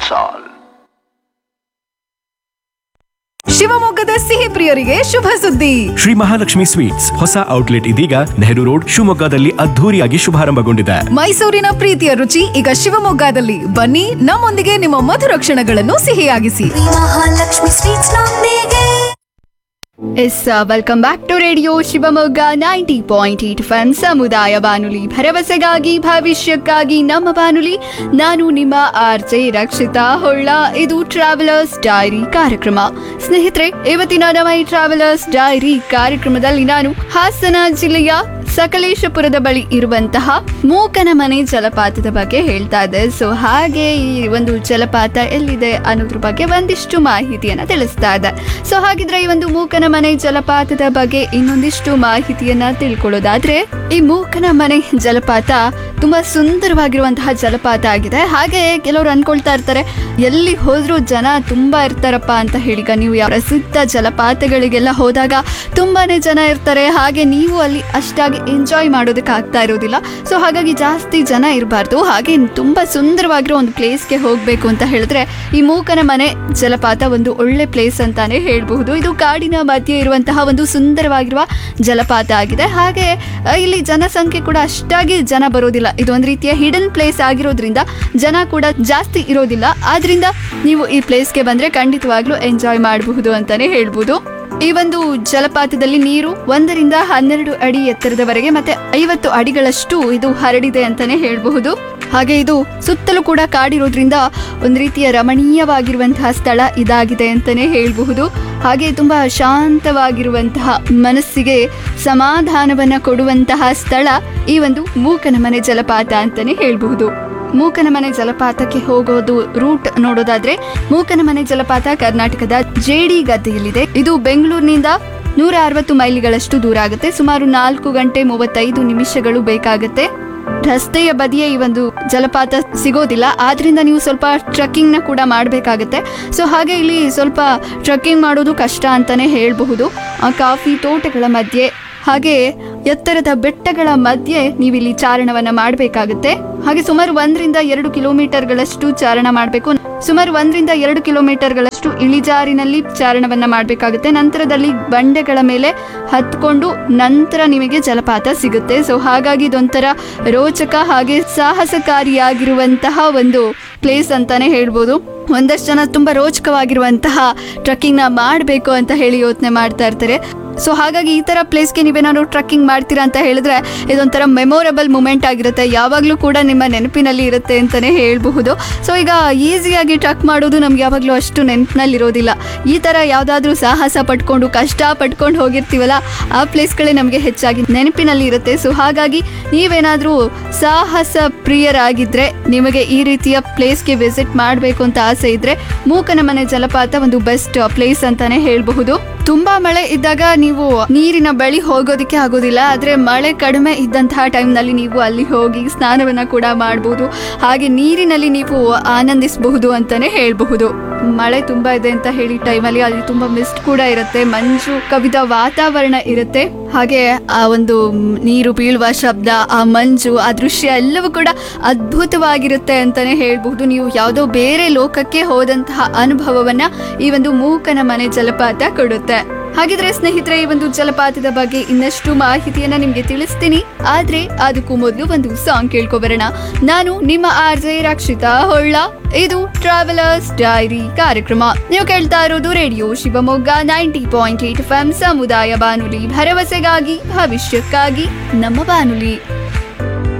That's all. ಶಿವಮೊಗ್ಗದ ಸಿಹಿ ಪ್ರಿಯರಿಗೆ ಶುಭ ಸುದ್ದಿ ಶ್ರೀ ಮಹಾಲಕ್ಷ್ಮಿ ಸ್ವೀಟ್ಸ್ ಹೊಸ ಔಟ್ಲೆಟ್ ಇದೀಗ ನೆಹರು ರೋಡ್ ಶಿವಮೊಗ್ಗದಲ್ಲಿ ಅದ್ಧೂರಿಯಾಗಿ ಶುಭಾರಂಭಗೊಂಡಿದೆ ಮೈಸೂರಿನ ಪ್ರೀತಿಯ ರುಚಿ ಈಗ ಶಿವಮೊಗ್ಗದಲ್ಲಿ ಬನ್ನಿ ನಮ್ಮೊಂದಿಗೆ ನಿಮ್ಮ ಮಧುರ ಕ್ಷಣಗಳನ್ನು ಸಿಹಿಯಾಗಿಸಿ ಮಹಾಲಕ್ಷ್ಮಿ ಸ್ವೀಟ್ಸ್ ನೊಂದಿಗೆ yes welcome back to radio Shivamogga ninety point eight F ಸಮುದಾಯ ಬಾನುಲಿ ಭರವಸೆಗಾಗಿ ಭವಿಷ್ಯಕ್ಕಾಗಿ ನಮ್ಮ ಬಾನುಲಿ ನಾನು ನಿಮ್ಮ ಆರ್ ಜೆ ರಕ್ಷಿತಾ ಹೊಳ್ಳ ಇದು ಟ್ರಾವೆಲರ್ಸ್ ಡೈರಿ ಕಾರ್ಯಕ್ರಮ ಸ್ನೇಹಿತರೆ ಇವತ್ತಿನ ನಮ್ಮ ಈ ಟ್ರಾವೆಲರ್ಸ್ ಡೈರಿ ಕಾರ್ಯಕ್ರಮದಲ್ಲಿ ನಾನು ಹಾಸನ ಜಿಲ್ಲೆಯ ಸಕಲೇಶಪುರದ ಬಳಿ ಇರುವಂತಹ ಮೂಕನ ಮನೆ ಜಲಪಾತದ ಬಗ್ಗೆ ಹೇಳ್ತಾ ಇದ್ದೆ ಸೊ ಹಾಗೆ ಈ ಒಂದು ಜಲಪಾತ ಎಲ್ಲಿದೆ ಅನ್ನೋದ್ರ ಬಗ್ಗೆ ಒಂದಿಷ್ಟು ಮಾಹಿತಿಯನ್ನ ತಿಳಿಸ್ತಾ ಇದೆ ಸೊ ಹಾಗಿದ್ರೆ ಈ ಒಂದು ಮೂಕನ ಮನೆ ಜಲಪಾತದ ಬಗ್ಗೆ ಇನ್ನೊಂದಿಷ್ಟು ಮಾಹಿತಿಯನ್ನ ತಿಳ್ಕೊಳ್ಳೋದಾದ್ರೆ ಈ ಮೂಕನ ಮನೆ ಜಲಪಾತ ತುಂಬಾ ಸುಂದರವಾಗಿರುವಂತಹ ಜಲಪಾತ ಆಗಿದೆ ಹಾಗೆ ಕೆಲವರು ಅನ್ಕೊಳ್ತಾ ಇರ್ತಾರೆ ಎಲ್ಲಿ ಹೋದ್ರೂ ಜನ ತುಂಬಾ ಇರ್ತಾರಪ್ಪ ಅಂತ ಹೇಳಿ ಈಗ ನೀವು ಯಾವ ಪ್ರಸಿದ್ಧ ಜಲಪಾತಗಳಿಗೆಲ್ಲ ಹೋದಾಗ ತುಂಬಾನೇ ಜನ ಇರ್ತಾರೆ ಹಾಗೆ ನೀವು ಅಲ್ಲಿ ಅಷ್ಟಾಗಿ ಎಂಜಾಯ್ ಮಾಡೋದಕ್ಕೆ ಆಗ್ತಾ ಇರೋದಿಲ್ಲ ಸೊ ಹಾಗಾಗಿ ಜಾಸ್ತಿ ಜನ ಇರಬಾರ್ದು ಹಾಗೆ ತುಂಬಾ ಸುಂದರವಾಗಿರೋ ಒಂದು ಪ್ಲೇಸ್ಗೆ ಹೋಗಬೇಕು ಅಂತ ಹೇಳಿದ್ರೆ ಈ ಮೂಕನ ಮನೆ ಜಲಪಾತ ಒಂದು ಒಳ್ಳೆ ಪ್ಲೇಸ್ ಅಂತಾನೆ ಹೇಳಬಹುದು ಇದು ಕಾಡಿನ ಮಧ್ಯೆ ಇರುವಂತಹ ಒಂದು ಸುಂದರವಾಗಿರುವ ಜಲಪಾತ ಆಗಿದೆ ಹಾಗೆ ಆ, ಇಲ್ಲಿ ಜನಸಂಖ್ಯೆ ಕೂಡ ಅಷ್ಟಾಗಿ ಜನ ಬರೋದಿಲ್ಲ ಇದು ಒಂದು ರೀತಿಯ ಹಿಡನ್ ಪ್ಲೇಸ್ ಆಗಿರೋದ್ರಿಂದ ಜನ ಕೂಡ ಜಾಸ್ತಿ ಇರೋದಿಲ್ಲ ಆದ್ರಿಂದ ನೀವು ಈ ಪ್ಲೇಸ್ಗೆ ಬಂದ್ರೆ ಖಂಡಿತವಾಗ್ಲೂ ಎಂಜಾಯ್ ಮಾಡಬಹುದು ಅಂತಾನೆ ಹೇಳ್ಬೋದು ಈ ಒಂದು ಜಲಪಾತದಲ್ಲಿ ನೀರು ಒಂದರಿಂದ ಹನ್ನೆರಡು ಅಡಿ ಎತ್ತರದವರೆಗೆ ಮತ್ತೆ ಐವತ್ತು ಅಡಿಗಳಷ್ಟು ಇದು ಹರಡಿದೆ ಅಂತಾನೆ ಹೇಳಬಹುದು ಹಾಗೆ ಇದು ಸುತ್ತಲೂ ಕೂಡ ಕಾಡಿರೋದ್ರಿಂದ ಒಂದು ರೀತಿಯ ರಮಣೀಯವಾಗಿರುವಂತಹ ಸ್ಥಳ ಇದಾಗಿದೆ ಅಂತಾನೆ ಹೇಳಬಹುದು ಹಾಗೆ ತುಂಬಾ ಶಾಂತವಾಗಿರುವಂತಹ ಮನಸ್ಸಿಗೆ ಸಮಾಧಾನವನ್ನ ಕೊಡುವಂತಹ ಸ್ಥಳ ಈ ಒಂದು ಮೂಕನ ಮನೆ ಜಲಪಾತ ಅಂತಾನೆ ಹೇಳಬಹುದು ಮೂಕನ ಮನೆ ಜಲಪಾತಕ್ಕೆ ಹೋಗೋದು ರೂಟ್ ನೋಡೋದಾದ್ರೆ ಮೂಕನ ಮನೆ ಜಲಪಾತ ಕರ್ನಾಟಕದ ಜೇಡಿ ಗದ್ದೆಯಲ್ಲಿದೆ ಇದು ಬೆಂಗಳೂರಿನಿಂದ ನೂರ ಅರವತ್ತು ಮೈಲಿಗಳಷ್ಟು ದೂರ ಆಗುತ್ತೆ ಸುಮಾರು ನಾಲ್ಕು ಗಂಟೆ ಮೂವತ್ತೈದು ನಿಮಿಷಗಳು ಬೇಕಾಗುತ್ತೆ ರಸ್ತೆಯ ಬದಿಯೇ ಈ ಒಂದು ಜಲಪಾತ ಸಿಗೋದಿಲ್ಲ ಆದ್ರಿಂದ ನೀವು ಸ್ವಲ್ಪ ಟ್ರಕ್ಕಿಂಗ್ ನ ಕೂಡ ಮಾಡಬೇಕಾಗತ್ತೆ ಸೊ ಹಾಗೆ ಇಲ್ಲಿ ಸ್ವಲ್ಪ ಟ್ರಕ್ಕಿಂಗ್ ಮಾಡೋದು ಕಷ್ಟ ಅಂತಾನೆ ಹೇಳಬಹುದು ಆ ಕಾಫಿ ತೋಟಗಳ ಮಧ್ಯೆ ಹಾಗೆ ಎತ್ತರದ ಬೆಟ್ಟಗಳ ಮಧ್ಯೆ ನೀವಿಲ್ಲಿ ಚಾರಣವನ್ನ ಮಾಡಬೇಕಾಗುತ್ತೆ ಹಾಗೆ ಸುಮಾರು ಒಂದರಿಂದ ಎರಡು ಕಿಲೋಮೀಟರ್ಗಳಷ್ಟು ಚಾರಣ ಮಾಡಬೇಕು ಸುಮಾರು ಒಂದರಿಂದ ಎರಡು ಕಿಲೋಮೀಟರ್ಗಳಷ್ಟು ಇಳಿಜಾರಿನಲ್ಲಿ ಚಾರಣವನ್ನ ಮಾಡಬೇಕಾಗುತ್ತೆ ನಂತರದಲ್ಲಿ ಬಂಡೆಗಳ ಮೇಲೆ ಹತ್ಕೊಂಡು ನಂತರ ನಿಮಗೆ ಜಲಪಾತ ಸಿಗುತ್ತೆ ಸೊ ಹಾಗಾಗಿ ಇದೊಂಥರ ರೋಚಕ ಹಾಗೆ ಸಾಹಸಕಾರಿಯಾಗಿರುವಂತಹ ಒಂದು ಪ್ಲೇಸ್ ಅಂತಾನೆ ಹೇಳ್ಬೋದು ಒಂದಷ್ಟು ಜನ ತುಂಬಾ ರೋಚಕವಾಗಿರುವಂತಹ ಟ್ರಕ್ಕಿಂಗ್ ನ ಮಾಡಬೇಕು ಅಂತ ಹೇಳಿ ಯೋಚನೆ ಮಾಡ್ತಾ ಇರ್ತಾರೆ ಸೊ ಹಾಗಾಗಿ ಈ ತರ ಪ್ಲೇಸ್ಗೆ ನೀವೇನಾದ್ರು ಟ್ರಕ್ಕಿಂಗ್ ಮಾಡ್ತೀರಾ ಅಂತ ಹೇಳಿದ್ರೆ ಇದೊಂಥರ ಮೆಮೊರಬಲ್ ಮೂಮೆಂಟ್ ಆಗಿರುತ್ತೆ ಯಾವಾಗಲೂ ಕೂಡ ನಿಮ್ಮ ನೆನಪಿನಲ್ಲಿ ಇರುತ್ತೆ ಅಂತಾನೆ ಹೇಳಬಹುದು ಸೊ ಈಗ ಈಸಿಯಾಗಿ ಟ್ರಕ್ ಮಾಡೋದು ನಮ್ಗೆ ಯಾವಾಗಲೂ ಅಷ್ಟು ನೆನಪಿನಲ್ಲಿ ಇರೋದಿಲ್ಲ ಈ ತರ ಯಾವ್ದಾದ್ರೂ ಸಾಹಸ ಪಟ್ಕೊಂಡು ಕಷ್ಟ ಪಟ್ಕೊಂಡು ಹೋಗಿರ್ತೀವಲ್ಲ ಆ ಪ್ಲೇಸ್ಗಳೇ ನಮಗೆ ಹೆಚ್ಚಾಗಿ ನೆನಪಿನಲ್ಲಿ ಇರುತ್ತೆ ಸೊ ಹಾಗಾಗಿ ನೀವೇನಾದ್ರೂ ಸಾಹಸ ಪ್ರಿಯರಾಗಿದ್ರೆ ನಿಮಗೆ ಈ ರೀತಿಯ ಪ್ಲೇಸ್ಗೆ ವಿಸಿಟ್ ಮಾಡಬೇಕು ಅಂತ ಆಸೆ ಇದ್ರೆ ಮೂಕನ ಮನೆ ಜಲಪಾತ ಒಂದು ಬೆಸ್ಟ್ ಪ್ಲೇಸ್ ಅಂತಾನೆ ಹೇಳಬಹುದು ತುಂಬಾ ಮಳೆ ಇದ್ದಾಗ ನೀವು ನೀರಿನ ಬಳಿ ಹೋಗೋದಕ್ಕೆ ಆಗೋದಿಲ್ಲ ಆದ್ರೆ ಮಳೆ ಕಡಿಮೆ ಇದ್ದಂತಹ ಟೈಮ್ನಲ್ಲಿ ನೀವು ಅಲ್ಲಿ ಹೋಗಿ ಸ್ನಾನವನ್ನ ಕೂಡ ಮಾಡಬಹುದು ಹಾಗೆ ನೀರಿನಲ್ಲಿ ನೀವು ಆನಂದಿಸಬಹುದು ಅಂತಾನೆ ಹೇಳಬಹುದು ಮಳೆ ತುಂಬಾ ಇದೆ ಅಂತ ಹೇಳಿ ಟೈಮಲ್ಲಿ ಅಲ್ಲಿ ತುಂಬಾ ಮಿಸ್ಟ್ ಕೂಡ ಇರುತ್ತೆ ಮಂಜು ಕವಿದ ವಾತಾವರಣ ಇರುತ್ತೆ ಹಾಗೆ ಆ ಒಂದು ಮ್, ನೀರು ಬೀಳುವ ಶಬ್ದ ಆ ಮಂಜು ಆ ದೃಶ್ಯ ಎಲ್ಲವೂ ಕೂಡ ಅದ್ಭುತವಾಗಿರುತ್ತೆ ಅಂತಾನೆ ಹೇಳ್ಬಹುದು ನೀವು ಯಾವುದೋ ಬೇರೆ ಲೋಕಕ್ಕೆ ಹೋದಂತಹ ಅನುಭವವನ್ನ ಈ ಒಂದು ಮೂಕನ ಮನೆ ಜಲಪಾತ ಕೊಡುತ್ತೆ ಹಾಗಿದ್ರೆ ಸ್ನೇಹಿತರೆ ಈ ಒಂದು ಜಲಪಾತದ ಬಗ್ಗೆ ಇನ್ನಷ್ಟು ಮಾಹಿತಿಯನ್ನ ನಿಮ್ಗೆ ತಿಳಿಸ್ತೀನಿ ಆದ್ರೆ ಅದಕ್ಕೂ ಮೊದಲು ಒಂದು ಸಾಂಗ್ ಕೇಳ್ಕೊಬರೋಣ ನಾನು ನಿಮ್ಮ ಆರ್ ಜೆ ರಕ್ಷಿತಾ ಹೊಳ್ಳ ಇದು ಟ್ರಾವೆಲರ್ಸ್ ಡೈರಿ ಕಾರ್ಯಕ್ರಮ ನೀವು ಕೇಳ್ತಾ ಇರೋದು radio Shivamogga ninety point eight F ಸಮುದಾಯ ಬಾನುಲಿ ಭರವಸೆಗಾಗಿ ಭವಿಷ್ಯಕ್ಕಾಗಿ ನಮ್ಮ ಬಾನುಲಿ